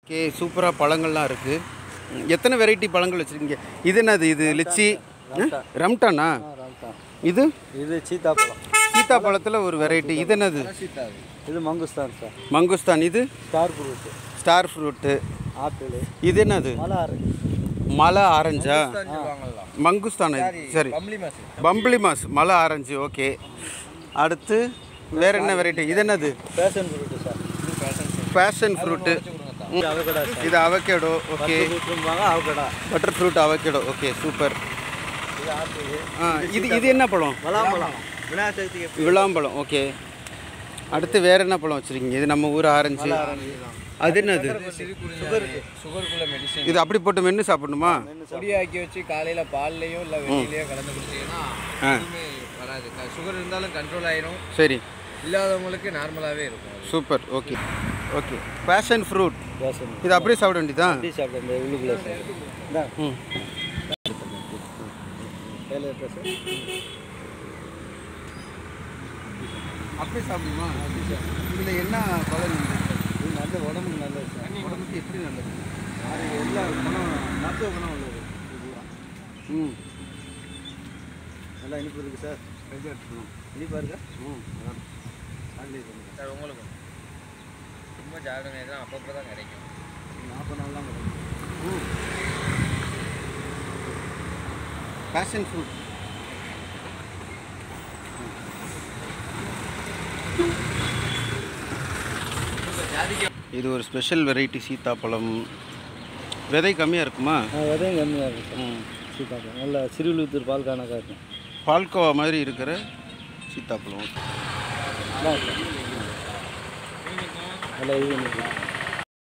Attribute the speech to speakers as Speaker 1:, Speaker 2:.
Speaker 1: Okay சூப்பராக பழங்கள்லாம் இருக்குது எத்தனை வெரைட்டி பழங்கள் வச்சுருக்கீங்க இது என்னது இது லிச்சி ரம்டானா இது
Speaker 2: இது சீத்தாப்பழம்
Speaker 1: சீதா பழத்தில் ஒரு வெரைட்டி இது என்னது
Speaker 2: இது மங்குஸ்தான் சார்
Speaker 1: மங்குஸ்தான் இது
Speaker 2: star fruit
Speaker 1: star fruit
Speaker 2: apple
Speaker 1: இது என்னது
Speaker 2: மலை ஆரஞ்சு
Speaker 1: மலை ஆரஞ்சா மங்குஸ்தான் இது சரி பம்பளி மாஸ் மலை ஆரஞ்சு ஓகே அடுத்து வேற என்ன வெரைட்டி இது என்னது
Speaker 2: passion fruit sir
Speaker 1: passion fruit
Speaker 2: avocado sir
Speaker 1: இது அவகேடோ ஓகே
Speaker 2: ஃப்ரூட்டும்பாங்க avocado
Speaker 1: butter fruit avocado okay super
Speaker 2: இது ஆப்பிள்
Speaker 1: ஆ இது இது என்ன பழம்
Speaker 2: பலாப்பழம் விநாயகர் சதுர்த்திக்கு
Speaker 1: விளாம்பழம் ஓகே அடுத்து வேற என்ன பழம் வச்சுருக்கீங்க இது நம்ம ஊர் ஆரஞ்சு அது என்னது
Speaker 2: சுகருக்கு
Speaker 3: சுகருக்குள்ள மெடிசன்
Speaker 1: இது அப்படி போட்டு மென்று சாப்பிடணுமா
Speaker 3: பொடியாக்கி வச்சு காலையில பால்லையோ இல்ல வெந்நிலையோ கலந்து குடிச்சீங்கன்னா
Speaker 1: ஆ.
Speaker 3: எதுவுமே வராது சுகர் இருந்தாலும் கண்ட்ரோல் ஆயிரும்
Speaker 1: சரி
Speaker 3: இல்லாதவங்களுக்கு நார்மலாவே இருக்கும் அது.
Speaker 1: Super okay okay passion fruit
Speaker 2: passion
Speaker 1: இது அப்படியே சாப்பிட வேண்டியதான்
Speaker 2: டீ சாப்பிட்டு இந்த உள்ளுக்குள்ளே சார் இந்தா
Speaker 1: ம்
Speaker 2: கையில் இருக்கா சார்
Speaker 1: அப்படியே சாப்பிடுமா இதில் என்ன பலன்
Speaker 2: இது நல்ல உடம்புக்கு நல்லது சார்
Speaker 1: உடம்புக்கு எப்படி நல்லது
Speaker 2: அது எல்லா குணம் மருத்துவ குணம் உள்ளது இது பூரா
Speaker 1: ம்
Speaker 2: நல்லா இனிப்பு இருக்குது சார்
Speaker 1: கையில் எடுத்துக்கணும்
Speaker 2: இனிப்பாக இருக்கா
Speaker 1: ம்
Speaker 2: ஆண்டி பண்ணுங்க
Speaker 3: சார் உங்களுக்கு ரொம்ப ஜாகிரதை தான் அப்பப்போ தான் கிடைக்கும்
Speaker 2: நாற்பது நாள் தான் கிடைக்கும்
Speaker 1: பேஷன் ஃப்ரூட் இது ஒரு ஸ்பெஷல் வெரைட்டி சீத்தாப்பழம் விதை கம்மியாக இருக்குமா
Speaker 2: விதையும் கம்மியாக இருக்கும் சார்
Speaker 1: ம்
Speaker 2: சீத்தாப்பழம் நல்லா சிறுவிழுத்தூர் பால் கணக்காக இருக்கும்
Speaker 1: பால்கோவா மாதிரி இருக்கிற சீத்தாப்பழம்
Speaker 2: நல்லா இருக்கும் நல்லா இது பண்ணிக்கலாம்